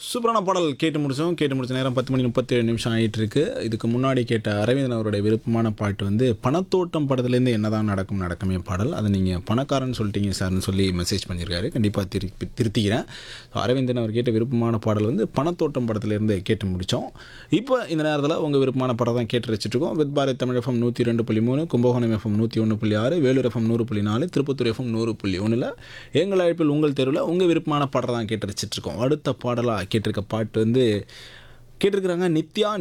சூப்பரான பாடல் கேட்டு முடிச்சோம் கேட்டு முடிச்ச நேரம் பத்து மணி முப்பத்தேழு நிமிஷம் ஆயிட்டு இருக்கு இதுக்கு முன்னாடி கேட்ட அரவிந்தன் அவருடைய விருப்பமான பாட்டு வந்து பணத்தோட்டம் படத்துலேருந்து என்னதான் நடக்கும் நடக்குமே பாடல் அதை நீங்கள் பணக்காரன் சொல்லிட்டீங்க சார்னு சொல்லி மெசேஜ் பண்ணியிருக்காரு கண்டிப்பாக திருப்பி திருத்திக்கிறேன் So, அரவிந்தன் அவர் கேட்ட விருப்பமான பாடல் வந்து பணத்தோட்டம் படத்துலேருந்து கேட்டு முடித்தோம் இப்போ இந்த நேரத்தில் உங்கள் விருப்பமான படம் தான் கேட்டு வச்சுட்ருக்கோம் வித் பாரத் தமிழ் எஃப்எம் நூற்றி ரெண்டு புள்ளி மூணு கும்பகோணம் எஃப்எம் நூற்றி ஒன்று புள்ளி ஆறு வேலூர் எஃப்எம் நூறு புள்ளி நாலு திருப்பத்தூர் எஃப்எம் நூறு புள்ளி ஒன்றில் எங்கள் அழைப்பில் உங்கள் தெருவில் உங்கள் விருப்பமான பாடல் தான் கேட்டு வச்சுட்ருக்கோம் அடுத்த பாடலாக கேட்டிருக்க பாட்டு வந்து கேட்டிருக்கிறாங்க நித்யா